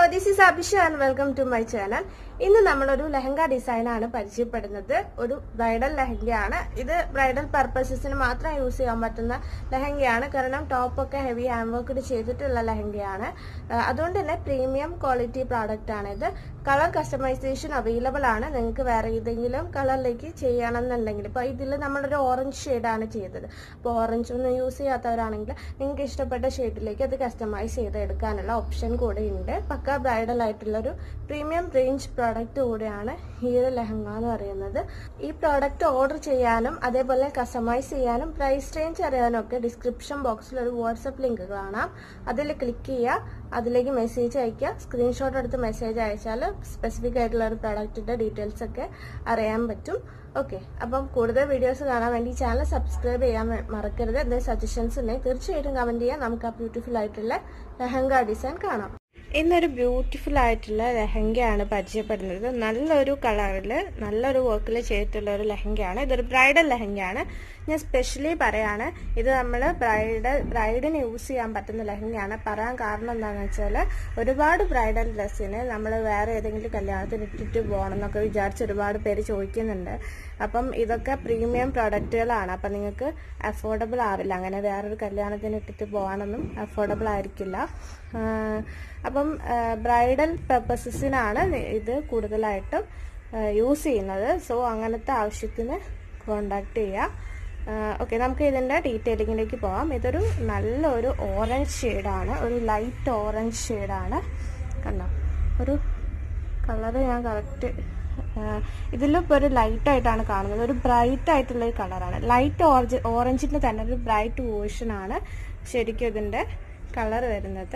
this is Abhisha and welcome to my channel ഇന്ന് നമ്മളൊരു lehenga design ആണ് പരിചയപ്പെടുന്നത് ഒരു ബ്രൈഡൽ ലെഹങ്കയാണ് ഇത് ബ്രൈഡൽ പർപ്പസസിന് മാത്രം യൂസ് ചെയ്യാൻ പറ്റുന്ന ലെഹങ്കയാണ് കാരണം ടോപ്പൊക്കെ ഹെവി ഹാൻഡ് വർക്ക്ഡ് ചെയ്തിട്ടുള്ള ലെഹങ്കയാണ് ആ, അതുകൊണ്ട് തന്നെ പ്രീമിയം ക്വാളിറ്റി പ്രോഡക്റ്റ് ആണ് ഇത് കളർ കസ്റ്റമൈസേഷൻ അവൈലബിൾ ആണ് നിങ്ങൾക്ക് വേറെ ഏതെങ്കിലും കളറിലേക്ക് ചെയ്യണമെന്നുണ്ടെങ്കിൽ ഇപ്പോൾ ഇതിൽ നമ്മളൊരു ഓറഞ്ച് ഷെയ്ഡാണ് ചെയ്തത് അപ്പോൾ ഓറഞ്ച് ഒന്നും യൂസ് ചെയ്യാത്തവരാണെങ്കിൽ നിങ്ങൾക്ക് ഇഷ്ടപ്പെട്ട ഷെയ്ഡിലേക്ക് അത് കസ്റ്റമൈസ് ചെയ്ത് എടുക്കാനുള്ള ഓപ്ഷൻ കൂടെ ഉണ്ട് പക്ക ബ്രൈഡൽ ആയിട്ടുള്ള ഒരു പ്രീമിയം റേഞ്ച് പ്രോഡക്റ്റ് കൂടെയാണ് ഈ ഒരു ലെഹങ്ക എന്ന് പറയുന്നത് ഈ പ്രോഡക്റ്റ് ഓർഡർ ചെയ്യാനും അതേപോലെ കസ്റ്റമൈസ് ചെയ്യാനും പ്രൈസ് റേഞ്ച് അറിയാനും ഒക്കെ ഡിസ്ക്രിപ്ഷൻ ബോക്സിൽ ഒരു വാട്സപ്പ് ലിങ്ക് കാണാം അതിൽ ക്ലിക്ക് ചെയ്യുക അതിലേക്ക് മെസ്സേജ് അയക്കുക സ്ക്രീൻഷോട്ട് എടുത്ത് മെസ്സേജ് അയച്ചാൽ സ്പെസിഫിക് ആയിട്ടുള്ള ഒരു പ്രോഡക്റ്റിന്റെ ഡീറ്റെയിൽസ് ഒക്കെ അറിയാൻ പറ്റും ഓക്കെ അപ്പം കൂടുതൽ വീഡിയോസ് കാണാൻ വേണ്ടി ചാനൽ സബ്സ്ക്രൈബ് ചെയ്യാൻ മ- മറക്കരുത് എന്തെങ്കിലും സജഷൻസ് ഉണ്ടെങ്കിൽ തീർച്ചയായിട്ടും കമന്റ് ചെയ്യാം നമുക്ക് ആ ബ്യൂട്ടിഫുൾ ആയിട്ടുള്ള ലെഹങ്ക ഡിസൈൻ കാണാം ഇന്നൊരു ബ്യൂട്ടിഫുൾ ആയിട്ടുള്ള ലെഹങ്കയാണ് പരിചയപ്പെടുന്നത് നല്ലൊരു കളറിൽ നല്ലൊരു വർക്കിൽ ചെയ്തിട്ടുള്ള ഒരു ലെഹങ്കയാണ് ഇതൊരു ബ്രൈഡൽ ലെഹങ്കയാണ് ഞാൻ സ്പെഷ്യലി പറയാണ് ഇത് നമ്മൾ ബ്രൈഡൽ ബ്രൈഡിന് യൂസ് ചെയ്യാൻ പറ്റുന്ന ലെഹങ്കയാണ് പറയാൻ കാരണം എന്താണെന്ന് വെച്ചാൽ ഒരുപാട് ബ്രൈഡൽ ഡ്രസ്സിന് നമ്മൾ വേറെ ഏതെങ്കിലും കല്യാണത്തിന് ഇട്ടിട്ട് പോകണം എന്നൊക്കെ വിചാരിച്ച് ഒരുപാട് പേര് ചോദിക്കുന്നുണ്ട് അപ്പം ഇതൊക്കെ പ്രീമിയം പ്രൊഡക്റ്റുകളാണ് അപ്പം നിങ്ങൾക്ക് അഫോർഡബിൾ ആവില്ല അങ്ങനെ വേറൊരു കല്യാണത്തിന് ഇട്ടിട്ട് പോകാനൊന്നും അഫോർഡബിൾ ആയിരിക്കില്ല ആഹ് അപ്പം ബ്രൈഡൽ പർപ്പസസിനാണ് ഇത് കൂടുതലായിട്ടും യൂസ് ചെയ്യുന്നത് സോ അങ്ങനത്തെ ആവശ്യത്തിന് കോണ്ടാക്ട് ചെയ്യുക ഓക്കെ നമുക്ക് ഇതിൻ്റെ ഡീറ്റെയിലിങ്ങിലേക്ക് പോകാം ഇതൊരു നല്ലൊരു ഓറഞ്ച് ഷെയ്ഡാണ് ഒരു ലൈറ്റ് ഓറഞ്ച് ഷെയ്ഡാണ് കണ്ടോ ഒരു കളറ് ഞാൻ കറക്റ്റ് ഇതിലിപ്പോൾ ഒരു ലൈറ്റ് ആയിട്ടാണ് കാണുന്നത് ഒരു ബ്രൈറ്റ് ആയിട്ടുള്ള ഒരു കളറാണ് ലൈറ്റ് ഓറഞ്ച് ഓറഞ്ചിന്റെ തന്നെ ഒരു ബ്രൈറ്റ് വേർഷനാണ് ശരിക്കും ഇതിന്റെ കളർ വരുന്നത്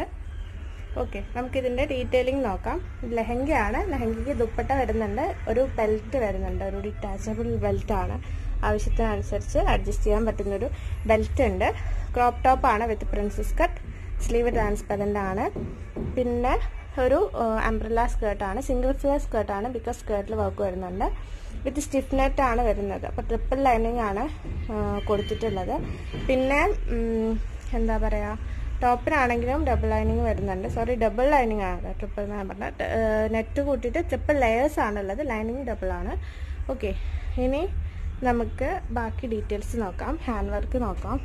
ഓക്കെ നമുക്കിതിന്റെ ഡീറ്റെയിലിംഗ് നോക്കാം ലെഹങ്കയാണ് ലെഹങ്കയ്ക്ക് ദുപ്പട്ട വരുന്നുണ്ട് ഒരു ബെൽറ്റ് വരുന്നുണ്ട് ഒരു ഡിറ്റാച്ചബിൾ ബെൽറ്റ് ആണ് ആവശ്യത്തിനനുസരിച്ച് അഡ്ജസ്റ്റ് ചെയ്യാൻ പറ്റുന്ന ഒരു ബെൽറ്റ് ഉണ്ട് ക്രോപ്പ് ടോപ്പ് ആണ് with princess cut sleeve transparent ആണ് പിന്നെ ഒരു അംബ്രല്ല സ്കേർട്ടാണ് സിംഗിൾ ഫ്ലെയർ സ്കേർട്ടാണ് ബിക്കോസ് സ്കേർട്ടിൽ വർക്ക് വരുന്നുണ്ട് വിത്ത് സ്റ്റിഫ് നെറ്റ് ആണ് വരുന്നത് അപ്പോൾ ട്രിപ്പിൾ ലൈനിങ് ആണ് ആ, കൊടുത്തിട്ടുള്ളത് പിന്നെ ഉം, എന്താ പറയുക ടോപ്പിനാണെങ്കിലും ഡബിൾ ലൈനിങ് വരുന്നുണ്ട് സോറി ഡബിൾ ലൈനിങ് ആണ് ട്രിപ്പിൾ എന്ന് പറഞ്ഞാൽ നെറ്റ് കൂട്ടിയിട്ട് ട്രിപ്പിൾ ലെയേഴ്സ് ആണുള്ളത് ലൈനിങ് ഡബിൾ ആണ് ഓക്കെ ഇനി നമുക്ക് ബാക്കി ഡീറ്റെയിൽസ് നോക്കാം ഹാൻഡ് വർക്ക് നോക്കാം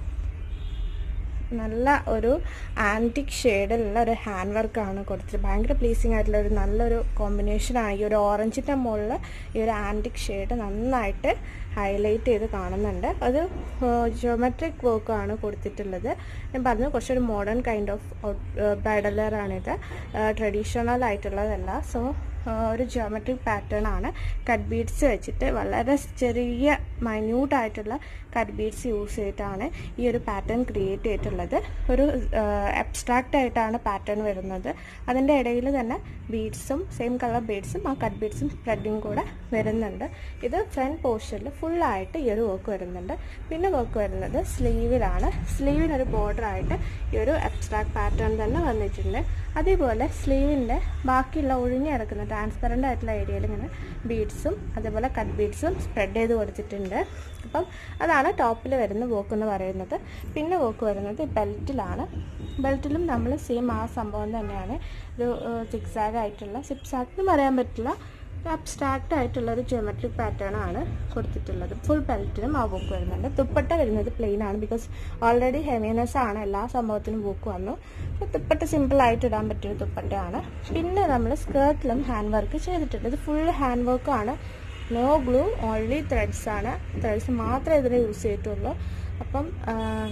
നല്ല ഒരു ആൻറ്റിക് ഷെയ്ഡിലുള്ള ഒരു ഹാൻഡ് വർക്കാണ് കൊടുത്തത് ഭയങ്കര പ്ലീസിങ് ആയിട്ടുള്ള ഒരു നല്ലൊരു കോമ്പിനേഷനാണ് ഈ ഒരു ഓറഞ്ചിൻ്റെ മുകളിൽ ഈ ഒരു ആൻറ്റിക് ഷെയ്ഡ് നന്നായിട്ട് ഹൈലൈറ്റ് ചെയ്ത് കാണുന്നുണ്ട് അത് ജിയോമെട്രിക് വർക്കാണ് കൊടുത്തിട്ടുള്ളത് ഞാൻ പറഞ്ഞു കുറച്ചൊരു മോഡേൺ കൈൻഡ് ഓഫ് ബ്രൈഡൽ ആണിത് ട്രഡീഷണൽ ആയിട്ടുള്ളതല്ല സോ ഒരു ജിയോമെട്രിക് പാറ്റേൺ ആണ് കട്ട് ബീഡ്സ് വെച്ചിട്ട് വളരെ ചെറിയ മൈന്യൂട്ട് ആയിട്ടുള്ള കട്ട് ബീഡ്സ് യൂസ് ചെയ്തിട്ടാണ് ഈ ഒരു പാറ്റേൺ ക്രിയേറ്റ് ചെയ്തിട്ടുള്ളത് ഒരു അബ്സ്ട്രാക്റ്റ് ആയിട്ടാണ് പാറ്റേൺ വരുന്നത് അതിൻ്റെ ഇടയിൽ തന്നെ ബീഡ്സും സെയിം കളർ ബീഡ്സും ആ കട്ട് ബീഡ്സും ത്രെഡിങ് കൂടെ വരുന്നുണ്ട് ഇത് ഫ്രണ്ട് പോർഷനിൽ ഫുള്ളായിട്ട് ഈ ഒരു വർക്ക് വരുന്നുണ്ട് പിന്നെ വർക്ക് വരുന്നത് സ്ലീവിലാണ് സ്ലീവിനൊരു ബോർഡർ ആയിട്ട് ഈ ഒരു അബ്സ്ട്രാക്ട് പാറ്റേൺ തന്നെ വന്നിട്ടുണ്ട് അതേപോലെ സ്ലീവിൻ്റെ ബാക്കിയുള്ള ഒഴിഞ്ഞു കിടക്കുന്ന ട്രാൻസ്പെറൻ്റ് ആയിട്ടുള്ള ഏരിയയിൽ ഇങ്ങനെ ബീഡ്സും അതേപോലെ കട്ട് ബീഡ്സും സ്പ്രെഡ് ചെയ്ത് കൊടുത്തിട്ടുണ്ട് അപ്പം അതാണ് ടോപ്പിൽ വരുന്ന വോക്ക് എന്ന് പറയുന്നത് പിന്നെ വോക്ക് വരുന്നത് ബെൽറ്റിലാണ് ബെൽറ്റിലും നമ്മൾ സെയിം ആ സംഭവം തന്നെയാണ് ഒരു സിക്സാഗ് ആയിട്ടുള്ള സിക്സാഗ് എന്ന് പറയാൻ പറ്റില്ല ഒരു അബ്സ്ട്രാക്റ്റ് ആയിട്ടുള്ള ഒരു ജോമെട്രിക് പാറ്റേൺ ആണ് കൊടുത്തിട്ടുള്ളത് ഫുൾ ബെൽറ്റിനും ആ ബുക്ക് വരുന്നുണ്ട് ദുപ്പട്ട വരുന്നത് പ്ലെയിൻ ആണ് ബിക്കോസ് ഓൾറെഡി ഹെവിനെസ് ആണ് എല്ലാ സംഭവത്തിനും ബുക്ക് വന്നു അപ്പോൾ ദുപ്പട്ട സിമ്പിൾ ആയിട്ട് ഇടാൻ പറ്റിയ ദുപ്പട്ടയാണ് പിന്നെ നമ്മൾ സ്കേർട്ടിലും ഹാൻഡ് വർക്ക് ചെയ്തിട്ടുണ്ട് ഇത് ഫുൾ ഹാൻഡ് വർക്കാണ് നോ ഗ്ലൂ ഓൺലി ത്രെഡ്സ് ആണ് ത്രെഡ്സ് മാത്രമേ ഇതിന് യൂസ് ചെയ്തിട്ടുള്ളൂ അപ്പം ആ,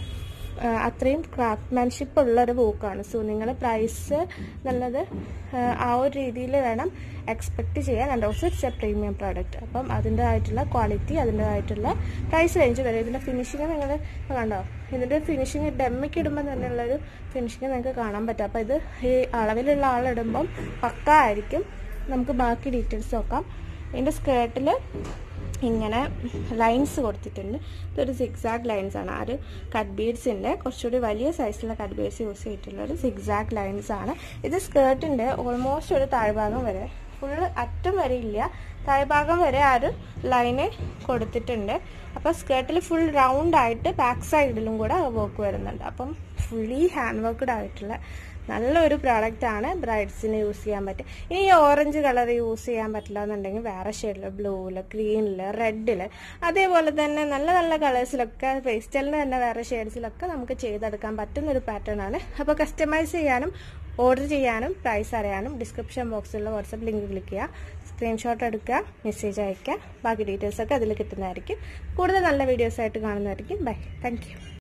ആ, അത്രയും ക്രാഫ്റ്റ്മാൻഷിപ്പ് ഉള്ള ഒരു ബുക്കാണ് സോ നിങ്ങൾ പ്രൈസ് നല്ലത് ആ, ആ ഒരു രീതിയിൽ വേണം എക്സ്പെക്ട് ചെയ്യാൻ and also it's a premium product അപ്പം അതിൻ്റെതായിട്ടുള്ള ക്വാളിറ്റി അതിൻ്റെതായിട്ടുള്ള പ്രൈസ് റേഞ്ച് വരും ഇതിൻ്റെ ഫിനിഷിങ് നിങ്ങൾ കണ്ടോ ഇതിൻ്റെ ഫിനിഷിങ് ഡെമ്മയ്ക്ക് ഇടുമ്പോൾ തന്നെയുള്ളൊരു ഫിനിഷിങ് നിങ്ങൾക്ക് കാണാൻ പറ്റും അപ്പോൾ ഇത് ഈ അളവിലുള്ള ആളിടുമ്പം പക്ക ആയിരിക്കും നമുക്ക് ബാക്കി ഡീറ്റെയിൽസ് നോക്കാം ഇതിൻ്റെ സ്കേർട്ടിൽ ഇങ്ങനെ ലൈൻസ് കൊടുത്തിട്ടുണ്ട് ഇതൊരു സിക്സാഗ് ലൈൻസ് ആണ് ആ ഒരു കട്ട് ബീഡ്സിൻ്റെ കുറച്ചുകൂടി വലിയ സൈസിലുള്ള കട്ട് ബീഡ്സ് യൂസ് ചെയ്തിട്ടുള്ള ഒരു സിക്സാഗ് ലൈൻസ് ആണ് ഇത് സ്കേർട്ടിൻ്റെ ഓൾമോസ്റ്റ് ഒരു താഴ്ഭാഗം വരെ ഫുള്ള് അറ്റം വരെ ഇല്ല താഴ്ഭാഗം വരെ ആ ഒരു ലൈന് കൊടുത്തിട്ടുണ്ട് അപ്പോൾ സ്കേർട്ടിൽ ഫുൾ റൗണ്ട് ആയിട്ട് ബാക്ക് സൈഡിലും കൂടെ വർക്ക് വരുന്നുണ്ട് അപ്പം ഫുള്ളി ഹാൻഡ് വർക്ക്ഡ് ആയിട്ടുള്ള നല്ലൊരു പ്രോഡക്റ്റ് ആണ് ബ്രൈഡ്സിന് യൂസ് ചെയ്യാൻ പറ്റും ഇനി ഈ ഓറഞ്ച് കളർ യൂസ് ചെയ്യാൻ പറ്റില്ല എന്നുണ്ടെങ്കിൽ വേറെ ഷെയ്ഡിൽ ബ്ലൂവിൽ ഗ്രീനിൽ റെഡിൽ അതേപോലെ തന്നെ നല്ല നല്ല കളേഴ്സിലൊക്കെ പേസ്റ്റലിന് തന്നെ വേറെ ഷെയ്ഡ്സിലൊക്കെ നമുക്ക് ചെയ്തെടുക്കാൻ പറ്റുന്ന ഒരു പാറ്റേൺ ആണ് അപ്പോൾ കസ്റ്റമൈസ് ചെയ്യാനും ഓർഡർ ചെയ്യാനും പ്രൈസ് അറിയാനും ഡിസ്ക്രിപ്ഷൻ ബോക്സിലുള്ള വാട്സപ്പ് ലിങ്ക് ക്ലിക്ക് ചെയ്യുക സ്ക്രീൻഷോട്ട് എടുക്കുക മെസ്സേജ് അയക്കുക ബാക്കി ഡീറ്റെയിൽസ് ഒക്കെ അതിൽ കിട്ടുന്നതായിരിക്കും കൂടുതൽ നല്ല വീഡിയോസ് ആയിട്ട് കാണുന്നതായിരിക്കും ബൈ താങ്ക്